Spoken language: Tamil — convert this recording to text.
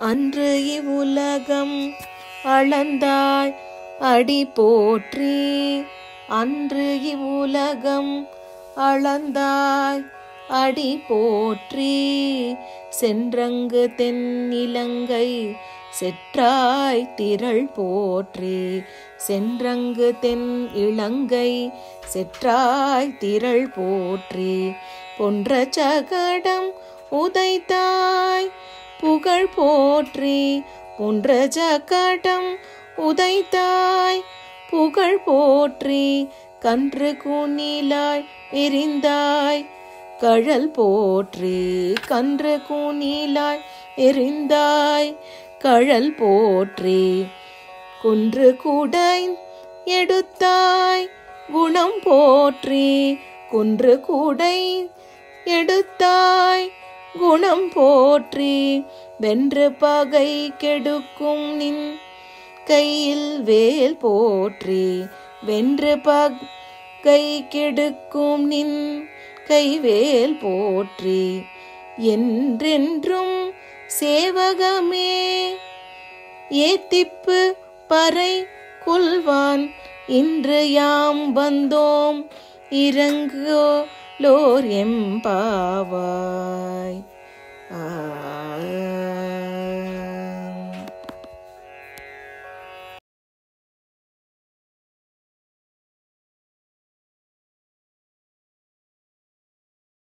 அன்று இவ்வுலகம் அளந்தாய் அடி போற்றி அன்று இவ்வுலகம் அளந்தாய் அடி போற்றி சென்றங்கு தென்னிலங்கை செற்றாய் திரள் போற்றி சென்றங்கு தென் இளங்கை செற்றாய் திரள் போற்றி பொன்ற சகடம் உதைத்தாய் புகழ் போற்றி பொன்ற சகடம் உதைத்தாய் புகழ் போற்றி கன்று கூனிலாய் எரிந்தாய் கழல் போற்றி கன்று கூனிலாய் எரிந்தாய் கழல் போற்றி குன்று கூடை எடுத்தாய் குணம் போற்றி குன்று கூடை எடுத்தாய் குணம் போற்றி வென்று பகை கெடுக்கும் நின் கையில் வேல் போற்றி வென்று பகை கெடுக்கும் நின் கைவேல் போற்றி என்றென்றும் சேவகமே ஏத்திப்பு பறை கொள்வான் இன்று யாம் வந்தோம் இறங்கோலோர் எம்பாவாய் ஆ